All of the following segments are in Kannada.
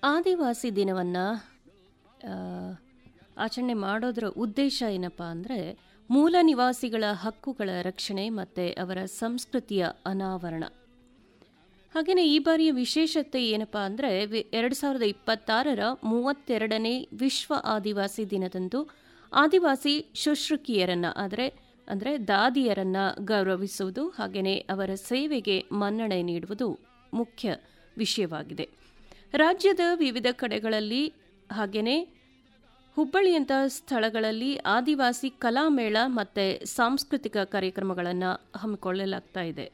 ಆದಿವಾಸಿ ದಿನವನ್ನು ಆಚರಣೆ ಮಾಡೋದರ ಉದ್ದೇಶ ಏನಪ್ಪ ಅಂದರೆ ಮೂಲ ನಿವಾಸಿಗಳ ಹಕ್ಕುಗಳ ರಕ್ಷಣೆ ಮತ್ತು ಅವರ ಸಂಸ್ಕೃತಿಯ ಅನಾವರಣ ಹಾಗೆಯೇ ಈ ಬಾರಿಯ ವಿಶೇಷತೆ ಏನಪ್ಪ ಅಂದರೆ ಎರಡು ಸಾವಿರದ ಇಪ್ಪತ್ತಾರರ ಮೂವತ್ತೆರಡನೇ ವಿಶ್ವ ಆದಿವಾಸಿ ದಿನದಂದು ಆದಿವಾಸಿ ಶುಶ್ರೂಕಿಯರನ್ನು ಆದರೆ ಅಂದರೆ ದಾದಿಯರನ್ನು ಗೌರವಿಸುವುದು ಹಾಗೆಯೇ ಅವರ ಸೇವೆಗೆ ಮನ್ನಣೆ ನೀಡುವುದು ಮುಖ್ಯ ವಿಷಯವಾಗಿದೆ ರಾಜ್ಯದ ವಿವಿಧ ಕಡೆಗಳಲ್ಲಿ ಹಾಗೆಯೇ ಹುಬ್ಬಳ್ಳಿಯಂಥ ಸ್ಥಳಗಳಲ್ಲಿ ಆದಿವಾಸಿ ಕಲಾಮೇಳ ಮತ್ತು ಸಾಂಸ್ಕೃತಿಕ ಕಾರ್ಯಕ್ರಮಗಳನ್ನು ಹಮ್ಮಿಕೊಳ್ಳಲಾಗ್ತಾ ಇದೆ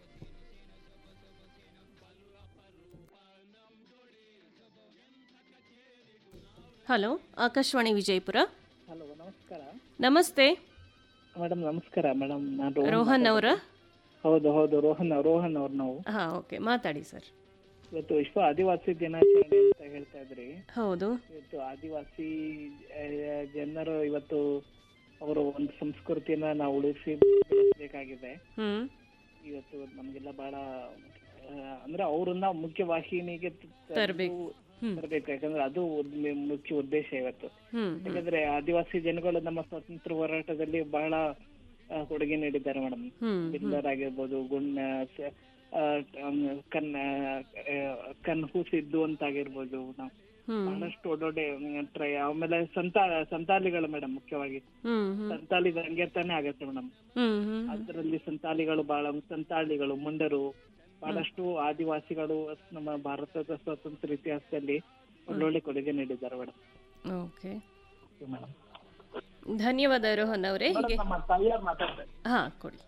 ಹಲೋ ಆಕಾಶವಾಣಿ ವಿಜಯಪುರ ಹಲೋ ನಮಸ್ಕಾರ ನಮಸ್ತೆ ಮೇಡಮ್ ನಮಸ್ಕಾರ ಮೇಡಮ್ ನಾನು ರೋಹನ್ ಅವರ ಹೌದು ಹೌದು ರೋಹನ್ ರೋಹನ್ ಅವ್ರು ನಾವು ಹಾಂ ಓಕೆ ಮಾತಾಡಿ ಸರ್ ಇವತ್ತು ವಿಶ್ವ ಆದಿವಾಸಿ ದಿನಾಚರಣೆ ಅಂತ ಹೇಳ್ತಾ ಇದ್ರಿ ಹೌದು ಇವತ್ತು ಆದಿವಾಸಿ ಆ, ಜನರು ಇವತ್ತು ಅವರ ಒಂದು ಸಂಸ್ಕೃತಿಯನ್ನ ನಾವು ಉಳಿಸಿ ಬೆಳೆಸಬೇಕಾಗಿದೆ ಹ್ಞೂ ಇವತ್ತು ನಮಗೆಲ್ಲ ಬಹಳ ಆ, ಅಂದ್ರೆ ಅವ್ರನ್ನ ಮುಖ್ಯ ವಾಹಿನಿಗೆ ತ- ತರ್ಬೇಕು. ಹ್ಮ್. ತರ್ಬೇಕು ಯಾಕಂದ್ರೆ ಅದು ಒಂದು ಮುಖ್ಯ ಉದ್ದೇಶ ಇವತ್ತು ಹ್ಞೂ ಯಾಕಂದ್ರೆ ಆದಿವಾಸಿ ಜನಗಳು ನಮ್ಮ ಸ್ವಾತಂತ್ರ್ಯ ಹೋರಾಟದಲ್ಲಿ ಬಹಳ ಆ, ಕೊಡುಗೆ ನೀಡಿದ್ದಾರೆ ಮೇಡಮ್ ಹ್ಞೂ ಬಿಲ್ಲರ್ ಆಗಿರ್ಬೋದು ಗುಣ್ಣ ಸ- ಆ, ಅಮ್, ಕನ್ನ ಆ, ಕನ್ಹೂಸಿದ್ದು ಅಂತ ಆಗಿರ್ಬೋದು ನಾವು ಹ್ಞೂ ಬಹಳಷ್ಟು ಒಳ್ಳೊಳ್ಳೆ ಟ್ರೈ ಆಮೇಲೆ ಸಂತಾ ಸಂತಾಲಿಗಳು ಮೇಡಮ್ ಮುಖ್ಯವಾಗಿ ಹ್ಞೂ ಹ್ಞೂ ಸಂತಾಲಿ ಸಂಕೀರ್ತನೆ ಆಗತ್ತೆ ಮೇಡಮ್ ಹ್ಞೂ ಹ್ಞೂ ಅದರಲ್ಲಿ ಸಂತಾಲಿಗಳು ಬಹಳ ಸಂತಾಳಿಗಳು ಮುಂಡರು ಬಹಳಷ್ಟು ಆದಿವಾಸಿಗಳು ನಮ್ಮ ಭಾರತದ ಸ್ವಾತಂತ್ರ್ಯ ಇತಿಹಾಸದಲ್ಲಿ ಒಳ್ಳೊಳ್ಳೆ ಕೊಡುಗೆ ನೀಡಿದ್ದಾರೆ ಮೇಡಮ್ ಓಕೆ ಮೇಡಮ್ ಧನ್ಯವಾದ ರೋಹನ್ ಅವರೇ ಹೀಗೆ ನಮ್ಮ ತಾಯಿಯವ್ರು ಮಾತಾಡ್ತಾರೆ ಹಾಂ ಕೊಡಿ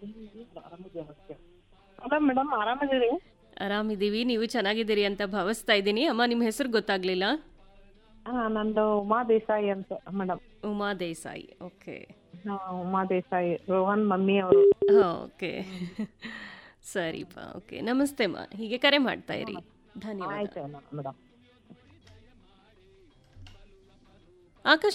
ಹಲೋ ಮೇಡಮ್ ಆರಾಮದಿರಿ ಆರಾಮಿದ್ದೀವಿ ನೀವು ಚೆನ್ನಾಗಿದ್ದೀರಿ ಅಂತ ಭಾವಿಸ್ತಾ ಇದ್ದೀನಿ ಅಮ್ಮ ನಿಮ್ಮ ಹೆಸರು ಗೊತ್ತಾಗ್ಲಿಲ್ಲ ಹಾ ನಂದು ಉಮಾ ದೇಸಾಯಿ ಅಂತ madam Uma Desai okay Uma Desai Rohan mummy ಅವರು ಓಕೆ ಸರಿಪ್ಪ ಓಕೆ ನಮಸ್ತೆ ಅಮ್ಮ ಹೀಗೆ ಕರೆ ಮಾಡ್ತಾ ಇರಿ ಧನ್ಯವಾದ ಆಯ್ತು ಮೇಡಮ್ ಆಕಾಶ